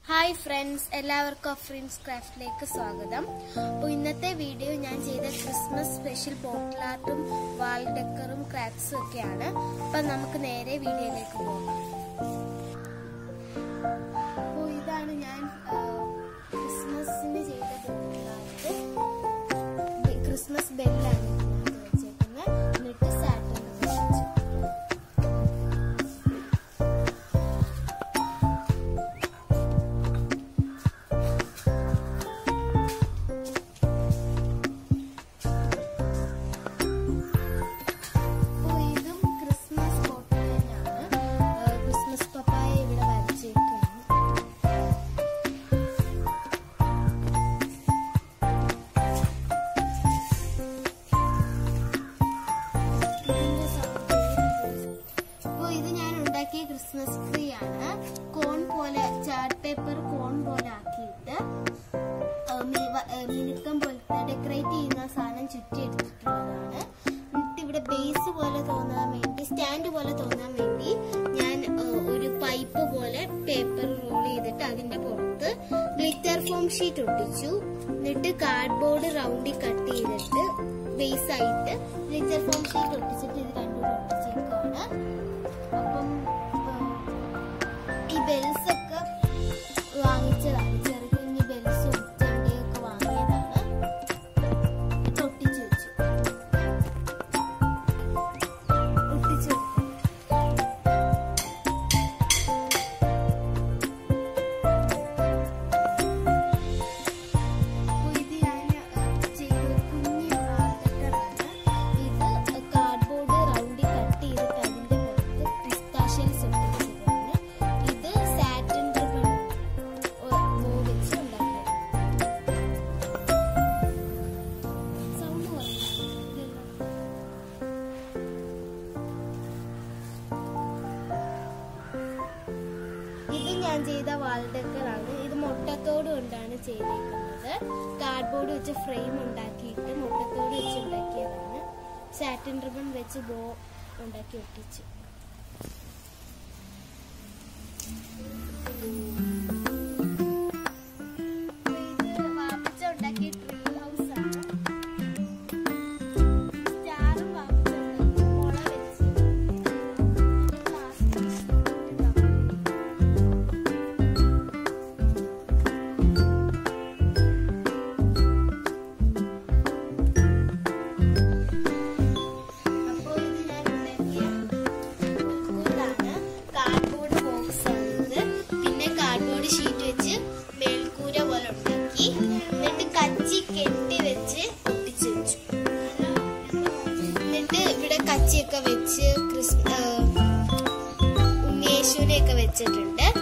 Hi friends എല്ലാവർക്കും friends ക്രാഫ്റ്റിലേക്ക് സ്വാഗതം അപ്പോൾ ഇന്നത്തെ വീഡിയോ ഞാൻ ചെയ്ത ക്രിസ്മസ് സ്പെഷ്യൽ ബോട്ടിൽ ആർട്ടും വാൾ ഡെക്കറും ക്രാഫ്റ്റ്സും ഒക്കെയാണ് അപ്പം നമുക്ക് നേരെ വീഡിയോയിലേക്ക് പോകാം അപ്പോൾ ഇതാണ് ഞാൻ ആ, ക്രിസ്മസിന് ചെയ്ത ബോട്ടിൽ ആർട്ട് ക്രിസ്മസ് ബെല്ലാണ് ഇതിനകത്ത് വെച്ചേക്കുന്നത് എന്നിട്ട് സാറ്റൻ വെച്ചു അപ്പോൾ ഇതും ക്രിസ്മസ് ബോട്ടിൽ തന്നെയാണ് ആ, ക്രിസ്മസ് പപ്പായ ഇവിടെ വരച്ചേക്കാണ് ഇതിന്റെ sound അപ്പോൾ ഇത് ഞാൻ ഉണ്ടാക്കിയ ക്രിസ്മസ് ട്രീ ആണ് കോൺ പോലെ ചാർട്ട് പേപ്പർ കോൺ പോലെ ആക്കിയിട്ട് ആ, മി- വ- ആ, മിനുക്കം പോലത്തെ ഡെക്കറേറ്റ് ചെയ്യുന്ന സാധനം ചുറ്റി എടുത്തിട്ടുള്ളതാണ് എന്നിട്ട് ഇവിടെ ബേസ് പോലെ തോന്നാൻ വേണ്ടി സ്റ്റാൻഡ് പോലെ തോന്നാൻ വേണ്ടി ഞാൻ ആ, ഒരു പൈപ്പ് പോലെ പേപ്പർ റോൾ ചെയ്തിട്ട് അതിന്റെ പുറത്ത് ഗ്ലിറ്റർ ഫോം ഷീറ്റ് ഒട്ടിച്ചു എന്നിട്ട് കാർഡ്ബോർഡ് റൗണ്ടിൽ കട്ട് ചെയ്തിട്ട് ബേസ് ആയിട്ട് ഗ്ലിറ്റർ ഫോം ഷീറ്റ് ഒട്ടിച്ചിട്ട് ഇത് രണ്ടുകൂടെ ഒട്ടിച്ചേക്കാണ് അപ്പം ആ, ഈ ബെൽസ് ഒക്കെ വാങ്ങിച്ചതാണ് ചെറിയ കുഞ്ഞു ബെൽസും ചെണ്ടയൊക്കെ വാങ്ങിയതാണ് എന്നിട്ട് ഒട്ടിച്ചു വെച്ചു ഒട്ടിച്ചു വെച്ചു. അപ്പോൾ ഇത് ഞാൻ ചെയ്ത കുഞ്ഞു ഡെക്കറാണ് ഇത് കാർഡ്ബോർഡ് റൗണ്ടിൽ കട്ട് ചെയ്തിട്ട് അതിന്റെ പുറത്ത് പിസ്താഷ്യൽസ് ഒട്ടിച്ചതാണ് ഇത് സാറ്റിൻ റിബൺ മൂ വെച്ച് ഉണ്ടാക്കിയത് സൗണ്ട് കുറഞ്ഞു ഇത് ഞാൻ ചെയ്ത വാൾ ഡെക്കറാണ് ഇത് മുട്ടത്തോട് കൊണ്ടാണ് ചെയ്തേക്കുന്നത് കാർഡ്ബോർഡ് വെച്ച് ഫ്രെയിം ഉണ്ടാക്കിയിട്ട് മുട്ടത്തോട് വെച്ച് ഉണ്ടാക്കിയതാണ് സാറ്റിൻ റിബൺ വെച്ച് ബോ ഉണ്ടാക്കി ഒട്ടിച്ചു ഇത് വാപ്പിച്ച ഉണ്ടാക്കിയ ട്രീ ഹൗസ് ആണ് സ്റ്റാറും വാപ്പിച്ച ഉണ്ടാക്കി മുള വെച്ച് പ്ലാസ്റ്റിക് ഇട്ടിട്ടാണ് അപ്പോൾ ഇത് ഞാൻ ഉണ്ടാക്കിയ കൂടാണ് കാർഡ്ബോർഡ് ബോക്സ് ആണിത് പിന്നെ കാർഡ്ബോർഡ് ഷീറ്റ് വെച്ച് മേൽക്കൂര പോലെ ഉണ്ടാക്കി എന്നിട്ട് കച്ചി കെട്ടി വെച്ച് ഒട്ടിച്ചു വെച്ചു എന്നിട്ട് ഇവിടെ കച്ചിയൊക്കെ വെച്ച് ക്രിസ് ഉണ്ണിയേശുവിനെയൊക്കെ വെച്ചിട്ടുണ്ട്